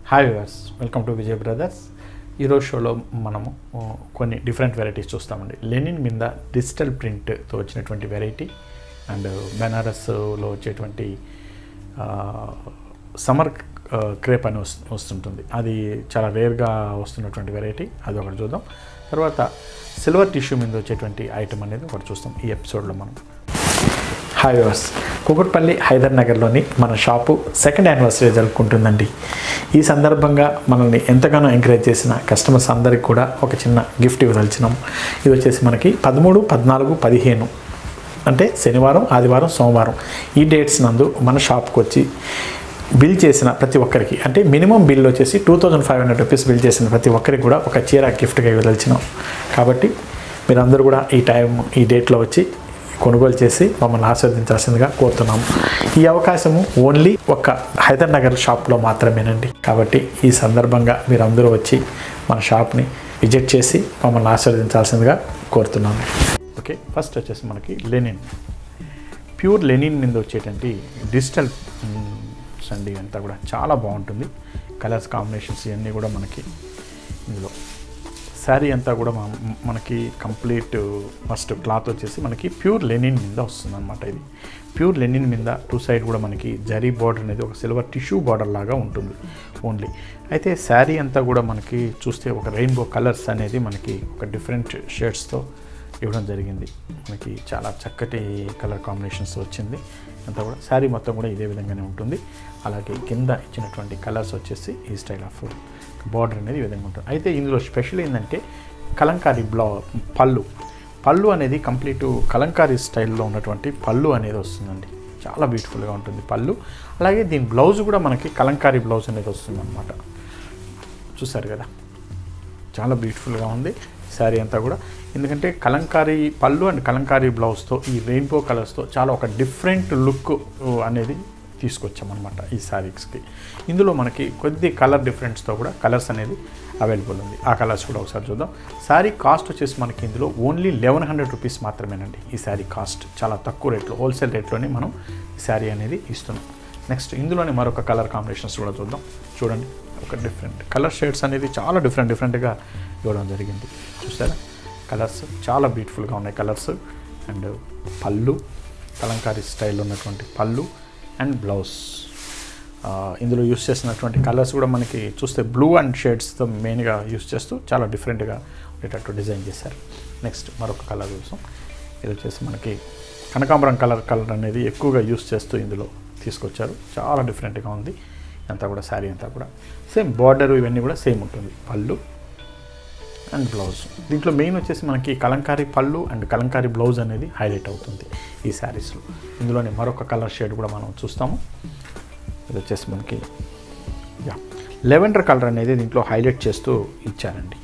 Hi viewers welcome to Vijay brothers ఈరోజు షోలో మనము ఆ, కొన్ని డిఫరెంట్ వెరైటీస్ చూస్తామండి లెనిన్ మీద డిజిటల్ ప్రింట్తో వచ్చినటువంటి వెరైటీ అండ్ బెనారస్లో వచ్చేటువంటి సమర్ క్రేప్ అని వస్తు వస్తుంటుంది అది చాలా రేర్గా వస్తున్నటువంటి వెరైటీ అది ఒకటి చూద్దాం తర్వాత సిల్వర్ టిష్యూ మీద వచ్చేటువంటి ఐటమ్ అనేది ఒకటి చూస్తాం ఈ ఎపిసోడ్లో మనం హాయ్ వ్యూవర్స్ కుకుట్పల్లి హైదర్ నగర్లోని మన షాపు సెకండ్ యానివర్సరీ జరుపుకుంటుందండి ఈ సందర్భంగా మనల్ని ఎంతగానో ఎంకరేజ్ చేసిన కస్టమర్స్ అందరికి కూడా ఒక చిన్న గిఫ్ట్ ఇవ్వదలిచినాం ఇది వచ్చేసి మనకి పదమూడు పద్నాలుగు పదిహేను అంటే శనివారం ఆదివారం సోమవారం ఈ డేట్స్ నందు మన షాప్కి వచ్చి బిల్ చేసిన ప్రతి ఒక్కరికి అంటే మినిమం బిల్ వచ్చేసి two thousand five hundred rupees bill చేసిన ప్రతి ఒక్కరికి కూడా ఒక చీర గిఫ్ట్గా ఇవ్వదలిచినాం కాబట్టి మీరందరూ కూడా ఈ టైం ఈ డేట్లో వచ్చి కొనుగోలు చేసి మమ్మల్ని ఆస్వాదించాల్సిందిగా కోరుతున్నాము ఈ అవకాశము ఓన్లీ ఒక హైదర్ నగర్ షాప్లో మాత్రమేనండి కాబట్టి ఈ సందర్భంగా మీరందరూ వచ్చి మన షాప్ని విజిట్ చేసి మమ్మల్ని ఆస్వాదించాల్సిందిగా కోరుతున్నాము ఓకే ఫస్ట్ వచ్చేసి మనకి లెనిన్ ప్యూర్ లెనిన్ మీద వచ్చేటువంటి డిజిటల్ అండి అంతా కూడా చాలా బాగుంటుంది కలర్స్ కాంబినేషన్స్ ఇవన్నీ కూడా మనకి ఇందులో శారీ అంతా కూడా మన- మనకి కంప్లీట్ ఫస్ట్ క్లాత్ వచ్చేసి మనకి ప్యూర్ లెనిన్ మీద వస్తుంది అనమాట ఇది ప్యూర్ లెనిన్ మీద టూ సైడ్ కూడా మనకి జరీ బార్డర్ అనేది ఒక సిల్వర్ టిష్యూ బార్డర్ లాగా ఉంటుంది ఓన్లీ అయితే శారీ అంతా కూడా మనకి చూస్తే ఒక రెయిన్బో కలర్స్ అనేది మనకి ఒక డిఫరెంట్ షేడ్స్తో ఇవ్వడం జరిగింది మనకి చాలా చక్కటి కలర్ కాంబినేషన్స్ వచ్చింది అంతా కూడా శారీ మొత్తం కూడా ఇదే విధంగానే ఉంటుంది అలాగే కింద ఇచ్చినటువంటి కలర్స్ వచ్చేసి ఈ స్టైల్ ఆఫ్ బార్డర్ అనేది ఈ విధంగా ఉంటుంది అయితే ఇందులో స్పెషల్ ఏంటంటే కలంకారీ బ్లౌ పళ్ళు పళ్ళు అనేది కంప్లీట్ కలంకారీ స్టైల్లో ఉన్నటువంటి పళ్ళు అనేది వస్తుందండి చాలా బ్యూటిఫుల్గా ఉంటుంది పళ్ళు అలాగే దీని బ్లౌజ్ కూడా మనకి కలంకారీ బ్లౌజ్ అనేది వస్తుంది అనమాట చూసారు కదా చాలా బ్యూటిఫుల్గా ఉంది శారీ అంతా కూడా ఎందుకంటే కలంకారీ పళ్ళు అండ్ కలంకారీ బ్లౌజ్తో ఈ రెయిన్బో కలర్స్తో చాలా ఒక డిఫరెంట్ లుక్ అనేది తీసుకొచ్చామన్నమాట ఈ శారీస్కి ఇందులో మనకి కొద్ది కలర్ డిఫరెన్స్తో కూడా కలర్స్ అనేది అవైలబుల్ ఉంది ఆ కలర్స్ కూడా ఒకసారి చూద్దాం శారీ కాస్ట్ వచ్చేసి మనకి ఇందులో ఓన్లీ లెవెన్ హండ్రెడ్ రూపీస్ మాత్రమేనండి ఈ శారీ కాస్ట్ చాలా తక్కువ రేట్లో హోల్సేల్ రేట్లోనే మనం ఈ శారీ అనేది ఇస్తున్నాం నెక్స్ట్ ఇందులోనే మరొక కలర్ కాంబినేషన్స్ కూడా చూద్దాం చూడండి ఒక డిఫరెంట్ కలర్ షేడ్స్ అనేది చాలా డిఫరెంట్ డిఫరెంట్గా ఇవ్వడం జరిగింది చూసారా కలర్స్ చాలా బ్యూటిఫుల్గా ఉన్నాయి కలర్స్ అండ్ పళ్ళు కలంకారీ స్టైల్ ఉన్నటువంటి పళ్ళు అండ్ బ్లౌజ్ ఆ, ఇందులో యూస్ చేసినటువంటి కలర్స్ కూడా మనకి చూస్తే బ్లూ అండ్ షేడ్స్తో మెయిన్గా యూస్ చేస్తూ చాలా డిఫరెంట్గా ఉండేటట్టు డిజైన్ చేశారు నెక్స్ట్ మరొక కలర్ చూసాం ఇది వచ్చేసి మనకి కనకాంబరం కలర్ కలర్ అనేది ఎక్కువగా యూస్ చేస్తూ ఇందులో తీసుకొచ్చారు చాలా డిఫరెంట్గా ఉంది అంతా కూడా శారీ అంతా కూడా సేమ్ బార్డర్ ఇవన్నీ కూడా సేమ్ ఉంటుంది పళ్ళు అండ్ బ్లౌజ్ దీంట్లో మెయిన్ వచ్చేసి మనకి కలంకారీ పళ్ళు అండ్ కలంకారీ బ్లౌజ్ అనేది హైలైట్ అవుతుంది ఈ శారీస్లో ఇందులోనే మరొక కలర్ షేడ్ కూడా మనం చూస్తాము ఇది వచ్చేసి మనకి యా లెవెండర్ కలర్ అనేది దీంట్లో హైలైట్ చేస్తూ ఇచ్చారండి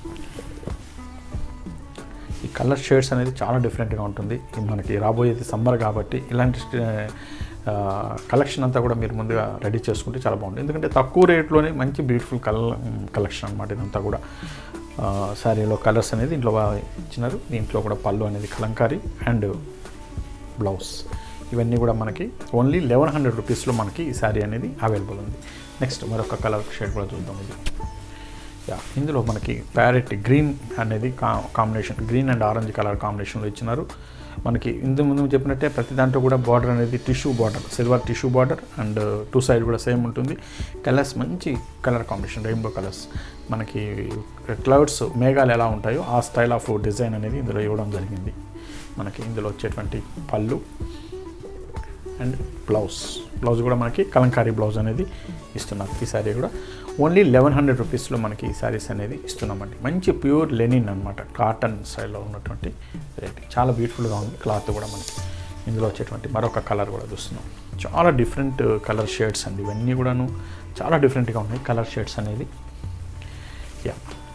ఈ కలర్ షేడ్స్ అనేది చాలా డిఫరెంట్గా ఉంటుంది ఇది మనకి రాబోయేది సమ్మర్ కాబట్టి ఇలాంటి కలెక్షన్ అంతా కూడా మీరు ముందుగా రెడీ చేసుకుంటే చాలా బాగుంటుంది ఎందుకంటే తక్కువ రేట్లోనే మంచి బ్యూటిఫుల్ కలర్ కలెక్షన్ అనమాట ఇదంతా కూడా ఆ, శారీలో కలర్స్ అనేది దీంట్లో బాగా ఇచ్చినారు దీంట్లో కూడా పళ్ళు అనేది కలంకారీ అండ్ బ్లౌజ్ ఇవన్నీ కూడా మనకి ఓన్లీ లెవెన్ హండ్రెడ్ రూపీస్లో మనకి ఈ శారీ అనేది అవైలబుల్ ఉంది నెక్స్ట్ మరొక కలర్ షేడ్ కూడా చూద్దాం ఇది యా ఇందులో మనకి ప్యారెట్ గ్రీన్ అనేది కా combination green and orange colour కాంబినేషన్లో ఇచ్చినారు మనకి ఇంతకు ముందు చెప్పినట్టే ప్రతి దాంట్లో కూడా బార్డర్ అనేది tissue border silver tissue border and two side కూడా సేమ్ ఉంటుంది కలర్స్ మంచి కలర్ కాంబినేషన్ రెయిన్బో కలర్స్ మనకి క్లౌడ్స్ మేఘాలు ఎలా ఉంటాయో ఆ స్టైల్ ఆఫ్ డిజైన్ అనేది ఇందులో ఇవ్వడం జరిగింది మనకి ఇందులో వచ్చేటువంటి పళ్ళు అండ్ బ్లౌజ్ బ్లౌజ్ కూడా మనకి కలంకారీ బ్లౌజ్ అనేది ఇస్తున్నారు ఈ శారీ కూడా ఓన్లీ లెవెన్ హండ్రెడ్ రూపీస్లో మనకి ఈ శారీస్ అనేది ఇస్తున్నామండి మంచి ప్యూర్ లెనిన్ అనమాట కాటన్ స్టైల్లో ఉన్నటువంటి వెరైటీ చాలా బ్యూటిఫుల్గా ఉంది క్లాత్ కూడా మనకి ఇందులో వచ్చేటువంటి మరొక కలర్ కూడా చూస్తున్నాం చాలా డిఫరెంట్ కలర్ షేడ్స్ అండి ఇవన్నీ కూడాను చాలా డిఫరెంట్గా ఉన్నాయి కలర్ షేడ్స్ అనేది యా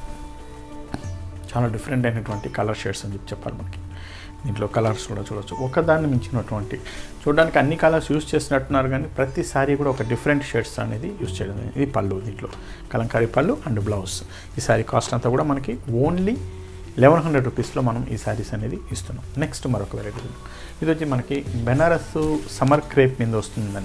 చాలా డిఫరెంట్ అయినటువంటి కలర్ షేడ్స్ అని చెప్పి చెప్పాలి మనకి దీంట్లో కలర్స్ కూడా చూడొచ్చు ఒకదాన్ని మించినటువంటి చూడడానికి అన్ని కలర్స్ యూస్ చేసినట్టున్నారు కానీ ప్రతి సారీ కూడా ఒక డిఫరెంట్ షేడ్స్ అనేది యూస్ చేయడం జరిగింది. ఇది పళ్ళు దీంట్లో కలంకారీ పళ్ళు అండ్ బ్లౌజ్ ఈ సారీ కాస్ట్ అంతా కూడా మనకి ఓన్లీ లెవెన్ హండ్రెడ్ రూపీస్లో మనం ఈ శారీస్ అనేది ఇస్తున్నాం నెక్స్ట్ మరొక వెరైటీ ఇది వచ్చి మనకి బెనారస్ సమర్ క్రేప్ మీద వస్తుందండి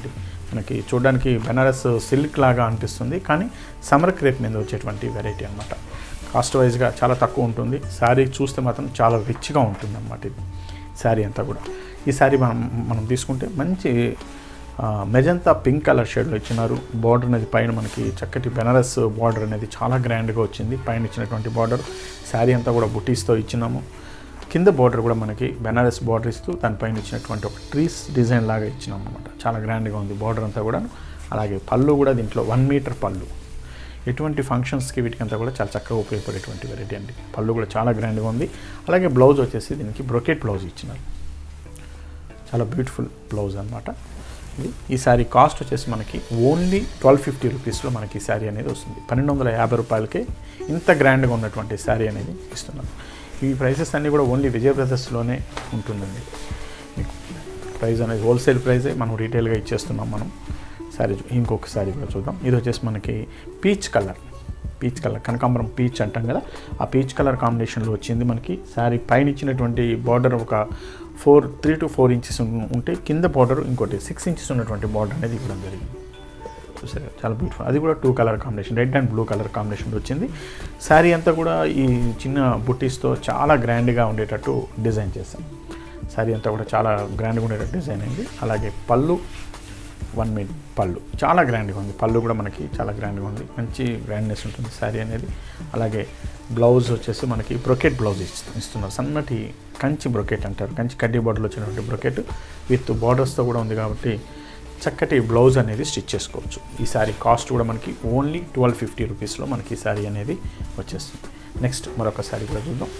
మనకి చూడడానికి బెనారస్ సిల్క్ లాగా అనిపిస్తుంది కానీ సమర్ క్రేప్ మీద వచ్చేటువంటి వెరైటీ అనమాట కాస్ట్ వైజ్గా చాలా తక్కువ ఉంటుంది శారీ చూస్తే మాత్రం చాలా రిచ్గా ఉంటుంది అన్నమాట ఇది శారీ అంతా కూడా ఈ శారీ మనం మనం తీసుకుంటే మంచి ఆ, మెజంతా పింక్ కలర్ షేడ్లో ఇచ్చినారు బార్డర్ అనేది పైన మనకి చక్కటి బెనారస్ బార్డర్ అనేది చాలా గ్రాండ్గా వచ్చింది పైన ఇచ్చినటువంటి బార్డర్ శారీ అంతా కూడా బుటీస్తో ఇచ్చినాము కింద బార్డర్ కూడా మనకి బెనారస్ బార్డర్ ఇస్తూ దానిపైన ఇచ్చినటువంటి ఒక ట్రీస్ డిజైన్ లాగా ఇచ్చినాం అనమాట చాలా గ్రాండ్గా ఉంది బార్డర్ అంతా కూడా అలాగే పళ్ళు కూడా దీంట్లో వన్ మీటర్ పళ్ళు ఎటువంటి ఫంక్షన్స్కి వీటికంతా కూడా చాలా చక్కగా ఉపయోగపడేటువంటి వెరైటీ అండి పళ్ళు కూడా చాలా గ్రాండ్గా ఉంది అలాగే బ్లౌజ్ వచ్చేసి దీనికి బ్రొకెట్ బ్లౌజ్ ఇచ్చినారు చాలా బ్యూటిఫుల్ బ్లౌజ్ అనమాట ఇది ఈ శారీ కాస్ట్ వచ్చేసి మనకి ఓన్లీ ట్వెల్వ్ ఫిఫ్టీ రూపీస్లో మనకి ఈ శారీ అనేది వస్తుంది పన్నెండు వందల యాభై రూపాయలకే ఇంత గ్రాండ్గా ఉన్నటువంటి శారీ అనేది ఇస్తున్నాం ఈ ప్రైసెస్ అన్నీ కూడా ఓన్లీ విజయ బ్రదర్స్లోనే ఉంటుందండి మీకు ప్రైస్ అనేది హోల్సేల్ ప్రైజే మనం రీటైల్గా ఇచ్చేస్తున్నాం మనం శారీ చూ- ఇంకొక శారీ కూడా చూద్దాం ఇది వచ్చేసి మనకి పీచ్ కలర్ పీచ్ కలర్ కనకాంబరం పీచ్ అంటాం కదా ఆ పీచ్ కలర్ కాంబినేషన్లో వచ్చింది మనకి శారీ పైన ఇచ్చినటువంటి బార్డర్ ఒక four three to four inches ఉంటే కింద బార్డర్ ఇంకోటి సిక్స్ ఇంచెస్ ఉన్నటువంటి బార్డర్ అనేది ఇవ్వడం జరిగింది చూసారు కదా, చాలా బ్యూటిఫుల్ అది కూడా two colour combination red and blue colour combination వచ్చింది శారీ అంతా కూడా ఈ చిన్న బుట్టీస్తో చాలా గ్రాండ్గా ఉండేటట్టు డిజైన్ చేస్తాం శారీ అంతా కూడా చాలా గ్రాండ్గా ఉండేటట్టు డిజైన్ అయింది అలాగే పళ్ళు వన్ మిడ్ పళ్ళు చాలా గ్రాండ్గా ఉంది పళ్ళు కూడా మనకి చాలా గ్రాండ్గా ఉంది మంచి గ్రాండ్నెస్ ఉంటుంది శారీ అనేది అలాగే బ్లౌజ్ వచ్చేసి మనకి బ్రొకెట్ బ్లౌజ్ ఇస్తు- ఇస్తున్నారు సన్నటి కంచి బ్రొకెట్ అంటారు కంచి కడ్డీ బార్డర్లో వచ్చినటువంటి బ్రొకెట్ విత్ బార్డర్స్తో కూడా ఉంది కాబట్టి చక్కటి బ్లౌజ్ అనేది స్టిచ్ చేసుకోవచ్చు ఈ శారీ కాస్ట్ కూడా మనకి ఓన్లీ ట్వెల్వ్ ఫిఫ్టీ రూపీస్లో మనకి ఈ శారీ అనేది వచ్చేస్తుంది నెక్స్ట్ మరొక శారీ కూడా చూద్దాం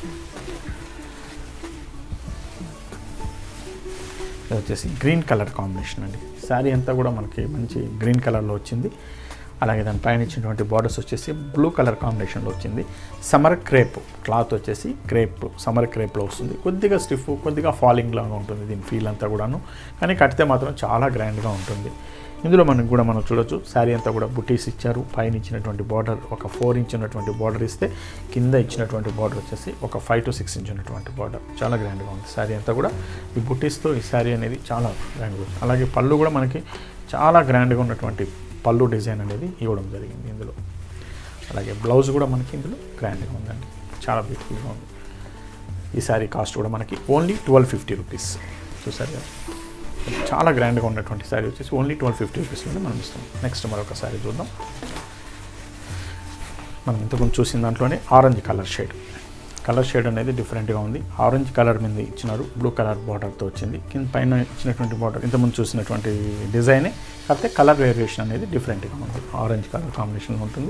ఇది వచ్చేసి గ్రీన్ కలర్ కాంబినేషన్ అండి శారీ అంతా కూడా మనకి మంచి గ్రీన్ కలర్లో వచ్చింది అలాగే దాని పైన ఇచ్చినటువంటి బార్డర్స్ వచ్చేసి బ్లూ కలర్ కాంబినేషన్లో వచ్చింది సమర్ క్రేప్ క్లాత్ వచ్చేసి క్రేప్ సమర్ క్రేప్లో వస్తుంది కొద్దిగా స్టిఫ్ కొద్దిగా ఫాలింగ్ లాగా ఉంటుంది దీని ఫీల్ అంతా కూడాను కానీ కడితే మాత్రం చాలా గ్రాండ్గా ఉంటుంది ఇందులో మనకు కూడా మనం చూడొచ్చు శారీ అంతా కూడా బుటీస్ ఇచ్చారు పైన ఇచ్చినటువంటి బార్డర్ ఒక ఫోర్ ఇంచ్ ఉన్నటువంటి బార్డర్ ఇస్తే కింద ఇచ్చినటువంటి బార్డర్ వచ్చేసి ఒక ఫైవ్ టు సిక్స్ ఇంచ్ ఉన్నటువంటి బార్డర్ చాలా గ్రాండ్గా ఉంది శారీ అంతా కూడా ఈ బుటీస్తో ఈ శారీ అనేది చాలా గ్రాండ్గా ఉంది అలాగే పళ్ళు కూడా మనకి చాలా గ్రాండ్గా ఉన్నటువంటి పళ్ళు డిజైన్ అనేది ఇవ్వడం జరిగింది ఇందులో అలాగే బ్లౌజ్ కూడా మనకి ఇందులో గ్రాండ్గా ఉందండి చాలా బ్యూటిఫుల్గా ఉంది ఈ శారీ కాస్ట్ కూడా మనకి ఓన్లీ ట్వెల్వ్ ఫిఫ్టీ రూపీస్ చూసారు కదా చాలా గ్రాండ్గా ఉన్నటువంటి శారీ వచ్చేసి ఓన్లీ ట్వెల్వ్ ఫిఫ్టీ రూపీస్లోనే మనం ఇస్తాం నెక్స్ట్ మరొక శారీ చూద్దాం మనం ఇంతకుముందు చూసిన దాంట్లోనే orange colour shade colour shade అనేది డిఫరెంట్గా ఉంది ఆరెంజ్ కలర్ మీద ఇచ్చినారు బ్లూ కలర్ బార్డర్తో వచ్చింది కింద పైన ఇచ్చినటువంటి బార్డర్ ఇంతకుముందు చూసినటువంటి డిజైనే కాకపోతే కలర్ వేరియేషన్ అనేది డిఫరెంట్గా ఉంది ఆరెంజ్ కలర్ కాంబినేషన్ ఉంటుంది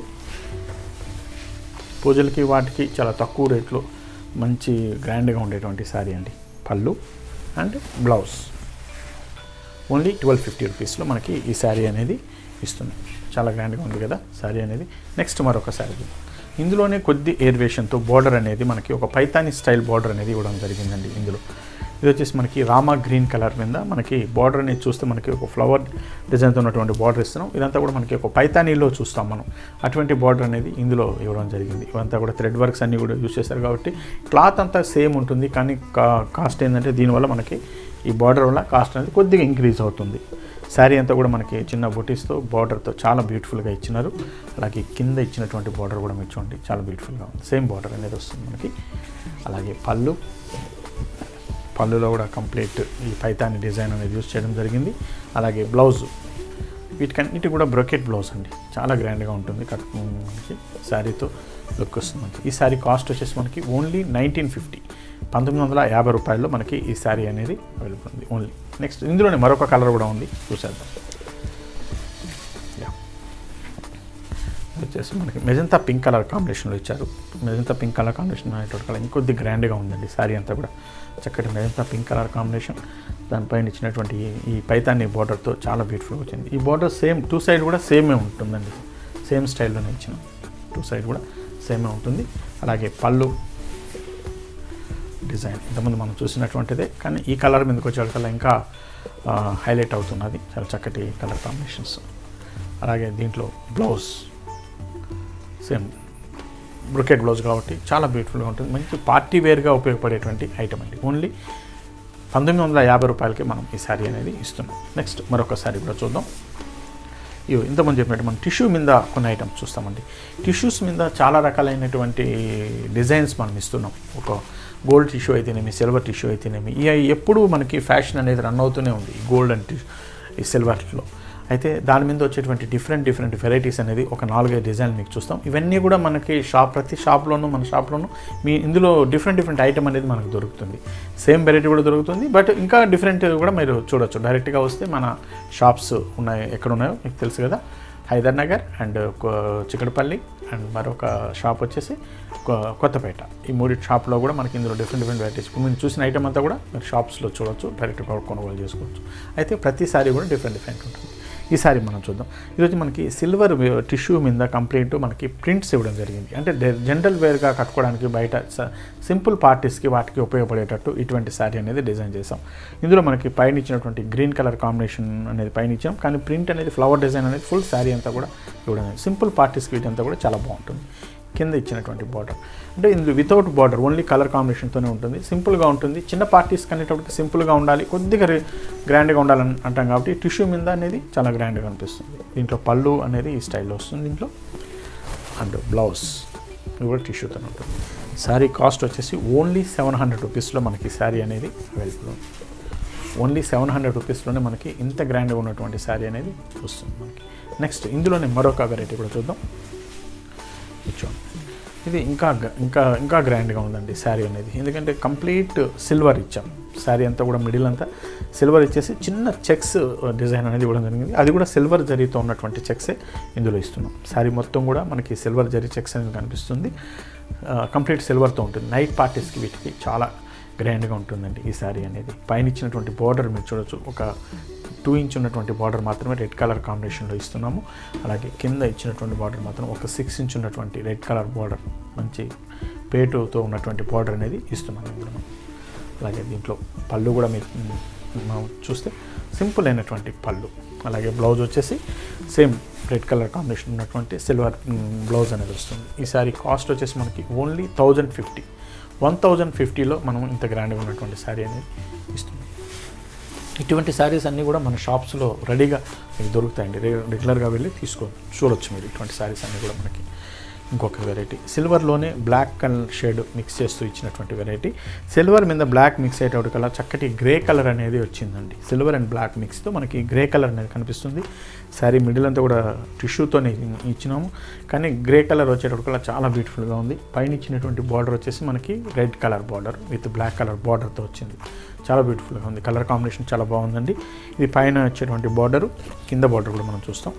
పూజలకి వాటికి చాలా తక్కువ రేట్లో మంచి గ్రాండ్గా ఉండేటువంటి శారీ అండి పళ్ళు and blouse only twelve fifty రూపీస్లో మనకి ఈ శారీ అనేది ఇస్తుంది చాలా గ్రాండ్గా ఉంది కదా శారీ అనేది నెక్స్ట్ మరొక శారీ ఇందులోనే కొద్ది ఎయిర్వేషన్తో బార్డర్ అనేది మనకి ఒక పైతాని స్టైల్ బార్డర్ అనేది ఇవ్వడం జరిగిందండి ఇందులో ఇది వచ్చేసి మనకి రామా గ్రీన్ కలర్ మీద మనకి బార్డర్ అనేది చూస్తే మనకి ఒక ఫ్లవర్ డిజైన్తో ఉన్నటువంటి బార్డర్ ఇస్తున్నాం ఇదంతా కూడా మనకి ఒక పైతానీలో చూస్తాం మనం అటువంటి బార్డర్ అనేది ఇందులో ఇవ్వడం జరిగింది ఇవంతా కూడా థ్రెడ్ వర్క్స్ అన్నీ కూడా యూస్ చేస్తారు కాబట్టి క్లాత్ అంతా సేమ్ ఉంటుంది కానీ కా- కాస్ట్ ఏంటంటే దీనివల్ల మనకి ఈ బార్డర్ వల్ల కాస్ట్ అనేది కొద్దిగా ఇంక్రీజ్ అవుతుంది శారీ అంతా కూడా మనకి చిన్న బొటీస్తో బార్డర్తో చాలా బ్యూటిఫుల్గా ఇచ్చినారు అలాగే కింద ఇచ్చినటువంటి బార్డర్ కూడా మీరు చూడండి చాలా బ్యూటిఫుల్గా ఉంది సేమ్ బార్డర్ అనేది వస్తుంది మనకి అలాగే పళ్ళు పళ్ళులో కూడా కంప్లీట్ ఈ పైతాని డిజైన్ అనేది యూస్ చేయడం జరిగింది అలాగే బ్లౌజ్ వీటికన్నిటి కూడా బ్రొకెట్ బ్లౌజ్ అండి చాలా గ్రాండ్గా ఉంటుంది కట్టుకు మనకి శారీతో లుక్ వస్తుంది మనకి ఈ శారీ కాస్ట్ వచ్చేసి మనకి ఓన్లీ నైన్టీన్ ఫిఫ్టీ పంతొమ్మిది వందల యాభై రూపాయల్లో మనకి ఈ శారీ అనేది అవైలబుల్ ఉంది ఓన్లీ నెక్స్ట్ ఇందులోనే మరొక కలర్ కూడా ఉంది చూసేద్దాం యా ఇది వచ్చేసి మనకి మెజంతా పింక్ కలర్ కాంబినేషన్లో ఇచ్చారు మెజంతా పింక్ కలర్ కాంబినేషన్ అనేటువంటి కలర్ ఇంకొద్ది గ్రాండ్గా ఉందండి శారీ అంతా కూడా చక్కటి మెజంతా పింక్ కలర్ కాంబినేషన్ దానిపైన ఇచ్చినటువంటి ఈ- ఈ పైతాన్ని బార్డర్తో చాలా బ్యూటిఫుల్గా వచ్చింది ఈ బార్డర్ సేమ్ టూ సైడ్ కూడా సేమే ఉంటుందండి సేమ్ స్టైల్లోనే ఇచ్చిన టూ సైడ్ కూడా సేమే ఉంటుంది అలాగే పళ్ళు డిజైన్ ఇంతకుముందు మనం చూసినటువంటిదే కానీ ఈ కలర్ మీదకి వచ్చేకల్లా ఇంకా హైలైట్ అవుతున్నది చాలా చక్కటి కలర్ కాంబినేషన్స్ అలాగే దీంట్లో బ్లౌజ్ సేమ్ బ్రొకెట్ బ్లౌజ్ కాబట్టి చాలా బ్యూటిఫుల్గా ఉంటుంది మంచి పార్టీ వేర్గా ఉపయోగపడేటువంటి ఐటమ్ అండి ఓన్లీ పంతొమ్మిది వందల యాభై రూపాయలకి మనం ఈ శారీ అనేది ఇస్తున్నాం నెక్స్ట్ మరొక శారీ కూడా చూద్దాం ఇవి ఇంతకుముందు చెప్పినట్టు మనం టిష్యూ మీద కొన్ని ఐటమ్స్ చూస్తామండి టిష్యూస్ మీద చాలా రకాలైనటువంటి డిజైన్స్ మనం ఇస్తున్నాం ఒక గోల్డ్ టిష్యూ అయితేనేమి సిల్వర్ టిష్యూ అయితేనేమి ఇవి ఎప్పుడూ మనకి ఫ్యాషన్ అనేది రన్ అవుతూనే ఉంది ఈ గోల్డ్ అండ్ టిష్యూ ఈ సిల్వర్లో అయితే దాని మీద వచ్చేటువంటి డిఫరెంట్ డిఫరెంట్ వెరైటీస్ అనేది ఒక నాలుగైదు డిజైన్ మీకు చూస్తాం ఇవన్నీ కూడా మనకి షాప్ ప్రతి షాప్లోనూ మన షాప్లోనూ మీ ఇందులో డిఫరెంట్ డిఫరెంట్ ఐటమ్ అనేది మనకు దొరుకుతుంది సేమ్ వెరైటీ కూడా దొరుకుతుంది బట్ ఇంకా డిఫరెంట్ కూడా మీరు చూడొచ్చు డైరెక్ట్గా వస్తే మన షాప్స్ ఉన్నాయి ఎక్కడ ఉన్నాయో మీకు తెలుసు కదా హైదర్ నగర్ అండ్ చిక్కడపల్లి అండ్ మరొక షాప్ వచ్చేసి కొ- కొత్తపేట ఈ మూడు షాప్లో కూడా మనకి ఇందులో డిఫరెంట్ డిఫరెంట్ వెరైటీస్ ఇప్పుడు మీరు చూసిన ఐటమ్ అంతా కూడా మీరు షాప్స్లో చూడొచ్చు డైరెక్ట్గా కొనుగోలు చేసుకోవచ్చు అయితే ప్రతిసారి కూడా డిఫరెంట్ డిఫరెంట్ ఉంటుంది ఈ సారీ మనం చూద్దాం ఈరోజు మనకి సిల్వర్ టిష్యూ మీద కంప్లీట్ మనకి ప్రింట్స్ ఇవ్వడం జరిగింది అంటే జనరల్ వేర్గా కట్టుకోవడానికి బయట స- సింపుల్ పార్టీస్కి వాటికి ఉపయోగపడేటట్టు ఇటువంటి శారీ అనేది డిజైన్ చేసాం ఇందులో మనకి పైన ఇచ్చినటువంటి గ్రీన్ కలర్ కాంబినేషన్ అనేది పైన ఇచ్చాం కానీ ప్రింట్ అనేది ఫ్లవర్ డిజైన్ అనేది ఫుల్ శారీ అంతా కూడా ఇవ్వడం జరిగింది. సింపుల్ పార్టీస్కి వీటంతా కూడా చాలా బాగుంటుంది కింద ఇచ్చినటువంటి బార్డర్ అంటే ఇందులో వితౌట్ బార్డర్ ఓన్లీ కలర్ కాంబినేషన్తోనే ఉంటుంది సింపుల్గా ఉంటుంది చిన్న పార్టీస్ కనేటప్పటికి సింపుల్గా ఉండాలి కొద్దిగా రి- గ్రాండ్గా ఉండాలని అంటాం కాబట్టి టిష్యూ మీద అనేది చాలా గ్రాండ్గా అనిపిస్తుంది దీంట్లో పళ్ళు అనేది ఈ స్టైల్లో వస్తుంది దీంట్లో అండ్ బ్లౌజ్ ఇది కూడా టిష్యూతో ఉంటుంది శారీ కాస్ట్ వచ్చేసి ఓన్లీ సెవెన్ హండ్రెడ్ రూపీస్లో మనకి శారీ అనేది అవైలబుల్ ఉంది ఓన్లీ సెవెన్ హండ్రెడ్ రూపీస్లోనే మనకి ఇంత గ్రాండ్గా ఉన్నటువంటి శారీ అనేది వస్తుంది మనకి నెక్స్ట్ ఇందులోనే మరొక వెరైటీ కూడా చూద్దాం కూర్చోండి ఇది ఇంకా గ- ఇంకా ఇంకా గ్రాండ్గా ఉందండి శారీ అనేది ఎందుకంటే కంప్లీట్ సిల్వర్ ఇచ్చాం శారీ అంతా కూడా మిడిల్ అంతా సిల్వర్ ఇచ్చేసి చిన్న చెక్స్ డిజైన్ అనేది ఇవ్వడం జరిగింది అది కూడా సిల్వర్ జరీతో ఉన్నటువంటి చెక్సే ఇందులో ఇస్తున్నాం శారీ మొత్తం కూడా మనకి సిల్వర్ జరీ చెక్స్ అనేది కనిపిస్తుంది కంప్లీట్ సిల్వర్తో ఉంటుంది నైట్ పార్టీస్కి వీటికి చాలా గ్రాండ్గా ఉంటుందండి ఈ శారీ అనేది పైన ఇచ్చినటువంటి బార్డర్ మీరు చూడొచ్చు ఒక టూ ఇంచ్ ఉన్నటువంటి బార్డర్ మాత్రమే రెడ్ కలర్ కాంబినేషన్లో ఇస్తున్నాము అలాగే కింద ఇచ్చినటువంటి బార్డర్ మాత్రం ఒక సిక్స్ ఇంచ్ ఉన్నటువంటి రెడ్ కలర్ బార్డర్ మంచి పేటుతో ఉన్నటువంటి బార్డర్ అనేది ఇస్తున్నాము ఇందులో మనం. అలాగే దీంట్లో పళ్ళు కూడా మీరు మ్, మనం చూస్తే సింపుల్ అయినటువంటి పళ్ళు అలాగే బ్లౌజ్ వచ్చేసి సేమ్ రెడ్ కలర్ కాంబినేషన్ ఉన్నటువంటి సిల్వర్ బ్లౌజ్ అనేది వస్తుంది ఈ సారీ కాస్ట్ వచ్చేసి మనకి only thousand fifty one thousand ఫిఫ్టీలో మనం ఇంత గ్రాండ్గా ఉన్నటువంటి శారీ అనేది ఇస్తుంది ఇటువంటి శారీస్ అన్నీ కూడా మన షాప్స్లో రెడీగా మీకు దొరుకుతాయండి రె- రెగ్యులర్గా వెళ్ళి తీసుకో చూడొచ్చు మీరు ఇటువంటి శారీస్ అన్నీ కూడా మనకి ఇంకొక వెరైటీ సిల్వర్లోనే బ్లాక్ కలర్ షేడ్ మిక్స్ చేస్తూ ఇచ్చినటువంటి వెరైటీ సిల్వర్ మీద బ్లాక్ మిక్స్ అయ్యేటప్పుడు కల్లా చక్కటి గ్రే కలర్ అనేది వచ్చిందండి సిల్వర్ అండ్ బ్లాక్ మిక్స్తో మనకి గ్రే కలర్ అనేది కనిపిస్తుంది శారీ మిడిల్ అంతా కూడా టిష్యూతోనే ఇచ్చినాము కానీ గ్రే కలర్ వచ్చేటప్పటికల్లా చాలా బ్యూటిఫుల్గా ఉంది పైన ఇచ్చినటువంటి బార్డర్ వచ్చేసి మనకి red colour border with black colour బార్డర్తో వచ్చింది చాలా బ్యూటిఫుల్గా ఉంది కలర్ కాంబినేషన్ చాలా బాగుందండి ఇది పైన వచ్చేటువంటి బార్డరు కింద బార్డర్ కూడా మనం చూస్తాం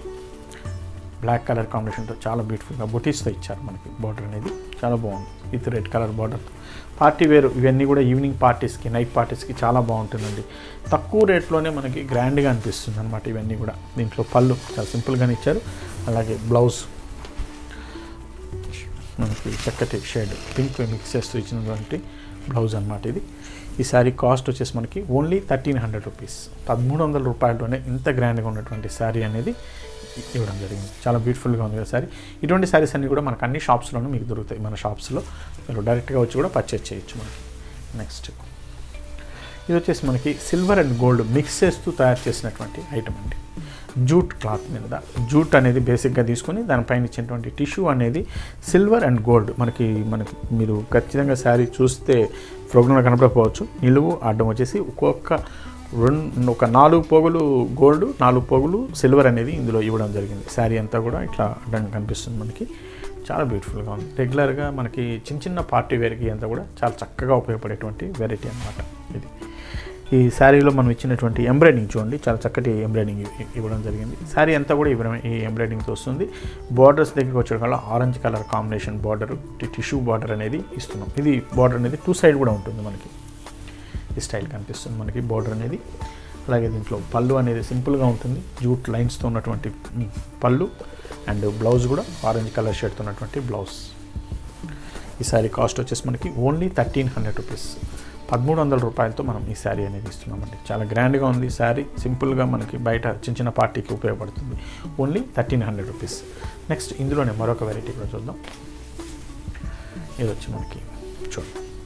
బ్లాక్ కలర్ కాంబినేషన్తో చాలా బ్యూటిఫుల్గా బుటీస్తో ఇచ్చారు మనకి బార్డర్ అనేది చాలా బాగుంది with red colour border party wear ఇవన్నీ కూడా ఈవినింగ్ పార్టీస్కి నైట్ పార్టీస్కి చాలా బాగుంటుందండి తక్కువ రేట్లోనే మనకి గ్రాండ్గా అనిపిస్తుంది అనమాట ఇవన్నీ కూడా దీంట్లో పళ్ళు చాలా సింపుల్గానే ఇచ్చారు అలాగే బ్లౌజ్ మనకి చక్కటి షేడ్ పింక్ మిక్స్ చేస్తూ ఇచ్చినటువంటి బ్లౌజ్ అనమాట ఇది ఈ శారీ కాస్ట్ వచ్చేసి మనకి ఓన్లీ థర్టీన్ హండ్రెడ్ రూపీస్ పదమూడు వందల రూపాయలలోనే ఇంత గ్రాండ్గా ఉన్నటువంటి శారీ అనేది ఇవ్వడం జరిగింది చాలా బ్యూటిఫుల్గా ఉంది కదా శారీ ఇటువంటి శారీస్ అన్నీ కూడా మనకు అన్ని షాప్స్లోనూ మీకు దొరుకుతాయి మన షాప్స్లో మీరు డైరెక్ట్గా వచ్చి కూడా పర్చేజ్ చేయొచ్చు మనకి నెక్స్ట్ ఇది వచ్చేసి మనకి సిల్వర్ అండ్ గోల్డ్ మిక్స్ చేస్తూ తయారు చేసినటువంటి ఐటమ్ అండి జూట్ క్లాత్ మీద జూట్ అనేది బేసిక్గా తీసుకొని దానిపైన ఇచ్చినటువంటి టిష్యూ అనేది సిల్వర్ అండ్ గోల్డ్ మనకి మనకి మీరు ఖచ్చితంగా శారీ చూస్తే ప్రోగ్రాంలో కనపడకపోవచ్చు నిలువు అడ్డం వచ్చేసి ఒక్కొక్క రెండు ఒక నాలుగు పోగులు గోల్డ్ నాలుగు పోగులు సిల్వర్ అనేది ఇందులో ఇవ్వడం జరిగింది శారీ అంతా కూడా ఇట్లా అడ్డం కనిపిస్తుంది మనకి చాలా బ్యూటిఫుల్గా ఉంది రెగ్యులర్గా మనకి చిన్న చిన్న పార్టీ వేర్కి అంతా కూడా చాలా చక్కగా ఉపయోగపడేటువంటి వెరైటీ అనమాట ఇది ఈ శారీలో మనం ఇచ్చినటువంటి ఎంబ్రాయిడింగ్ చూడండి చాలా చక్కటి ఎంబ్రాయిడింగ్ ఇ- ఇవ్వడం జరిగింది శారీ అంతా కూడా ఇవ్వడం ఈ ఎంబ్రాయిడింగ్తో వస్తుంది బార్డర్స్ దగ్గరికి వచ్చే కల్లా orange colour combination border tissue border అనేది ఇస్తున్నాం ఇది బార్డర్ అనేది టూ సైడ్ కూడా ఉంటుంది మనకి ఈ స్టైల్ కనిపిస్తుంది మనకి బార్డర్ అనేది అలాగే దీంట్లో పళ్ళు అనేది సింపుల్గా ఉంటుంది జూట్ లైన్స్తో ఉన్నటువంటి మ్, పళ్ళు అండ్ బ్లౌజ్ కూడా ఆరెంజ్ కలర్ షేడ్తో ఉన్నటువంటి బ్లౌజ్ ఈ శారీ కాస్ట్ వచ్చేసి మనకి ఓన్లీ థర్టీన్ హండ్రెడ్ రూపీస్ పదమూడు వందల రూపాయలతో మనం ఈ శారీ అనేది ఇస్తున్నామండి చాలా గ్రాండ్గా ఉంది ఈ శారీ సింపుల్గా మనకి బయట చిన్న చిన్న పార్టీకి ఉపయోగపడుతుంది only thirteen hundred rupees next ఇందులోనే మరొక వెరైటీ కూడా చూద్దాం ఇది వచ్చి మనకి చూడండి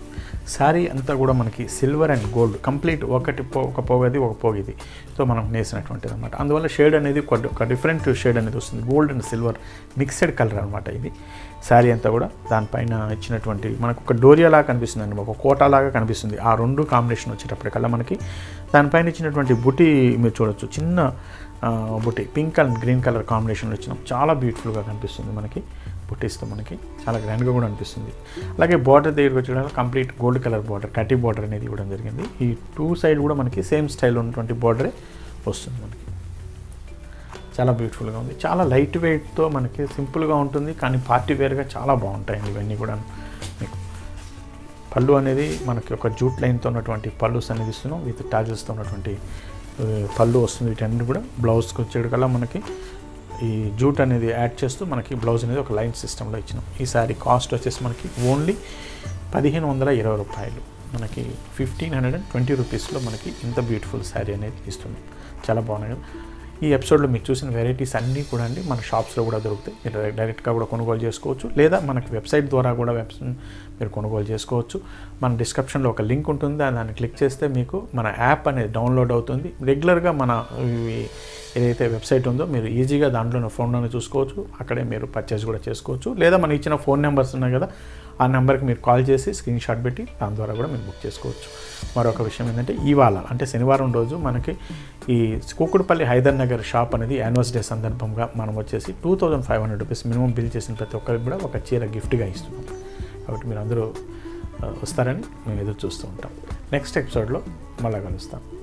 శారీ అంతా కూడా మనకి సిల్వర్ అండ్ గోల్డ్ కంప్లీట్ ఒకటి పో ఒక పోగది ఒక పోగిది సో మనం నేసినటువంటిది అనమాట అందువల్ల షేడ్ అనేది ఒక ఒక డిఫరెంట్ షేడ్ అనేది వస్తుంది gold and silver mixed colour అనమాట ఇది శారీ అంతా కూడా దానిపైన ఇచ్చినటువంటి మనకు ఒక డోరియా లాగా కనిపిస్తుంది అండి ఒక కోటా లాగా కనిపిస్తుంది ఆ రెండు కాంబినేషన్ వచ్చేటప్పటికల్లా మనకి దానిపైన ఇచ్చినటువంటి బుటీ మీరు చూడొచ్చు చిన్న ఆ, బుట్టి పింక్ అండ్ గ్రీన్ కలర్ కాంబినేషన్లో వచ్చిన చాలా బ్యూటిఫుల్గా కనిపిస్తుంది మనకి బుట్టీస్తో మనకి చాలా గ్రాండ్గా కూడా అనిపిస్తుంది అలాగే బార్డర్ దగ్గరికి వచ్చేటప్పుడు కంప్లీట్ గోల్డ్ కలర్ బార్డర్ కటీ బార్డర్ అనేది ఇవ్వడం జరిగింది ఈ టూ సైడ్ కూడా మనకి సేమ్ స్టైల్ ఉన్నటువంటి బార్డరే వస్తుంది మనకి చాలా బ్యూటిఫుల్గా ఉంది చాలా లైట్ వెయిట్తో మనకి సింపుల్గా ఉంటుంది కానీ పార్టీ వేర్గా చాలా బాగుంటాయండి ఇవన్నీ కూడా మీకు పళ్ళు అనేది మనకి ఒక జూట్ లైన్తో ఉన్నటువంటి పళ్ళుస్ అనేది ఇస్తున్నాం విత్ టాజెస్తో ఉన్నటువంటి ఆ, పళ్ళు వస్తుంది వీటన్ని కూడా బ్లౌజ్కి వచ్చేటికల్లా మనకి ఈ జూట్ అనేది యాడ్ చేస్తూ మనకి బ్లౌజ్ అనేది ఒక లైన్ సిస్టంలో ఇచ్చినాం ఈ సారీ కాస్ట్ వచ్చేసి మనకి ఓన్లీ పదిహేను వందల ఇరవై రూపాయలు మనకి ఫిఫ్టీన్ హండ్రెడ్ అండ్ ట్వంటీ రూపీస్లో మనకి ఇంత బ్యూటిఫుల్ శారీ అనేది ఇస్తున్నాం చాలా బాగున్నాయి కదా ఈ ఎపిసోడ్లో మీరు చూసిన వెరైటీస్ అన్నీ కూడా అండి మన షాప్స్లో కూడా దొరుకుతాయి మీరు డైరెక్ట్గా కూడా కొనుగోలు చేసుకోవచ్చు లేదా మనకి వెబ్సైట్ ద్వారా కూడా వెబ్ మీరు కొనుగోలు చేసుకోవచ్చు మన డిస్క్రిప్షన్లో ఒక లింక్ ఉంటుంది దాన్ని క్లిక్ చేస్తే మీకు మన యాప్ అనేది డౌన్లోడ్ అవుతుంది రెగ్యులర్గా మన ఇవి ఏదైతే వెబ్సైట్ ఉందో మీరు ఈజీగా దాంట్లో ఫోన్లోనే చూసుకోవచ్చు అక్కడే మీరు పర్చేస్ కూడా చేసుకోవచ్చు లేదా మన ఇచ్చిన ఫోన్ నెంబర్స్ ఉన్నాయి కదా ఆ నెంబర్కి మీరు కాల్ చేసి స్క్రీన్ షాట్ పెట్టి దాని ద్వారా కూడా మీరు బుక్ చేసుకోవచ్చు మరొక విషయం ఏంటంటే ఇవాళ అంటే శనివారం రోజు మనకి ఈ కూకుడుపల్లి హైదర్ నగర్ షాప్ అనేది యానివర్స్ డే సందర్భంగా మనం వచ్చేసి two thousand five hundred rupees minimum bill చేసిన ప్రతి ఒక్కరికి కూడా ఒక చీర గిఫ్ట్గా ఇస్తున్నాం కాబట్టి మీరు అందరూ ఆ, వస్తారని మేము ఎదురు చూస్తూ ఉంటాం నెక్స్ట్ ఎపిసోడ్లో మళ్ళీ కలుస్తాం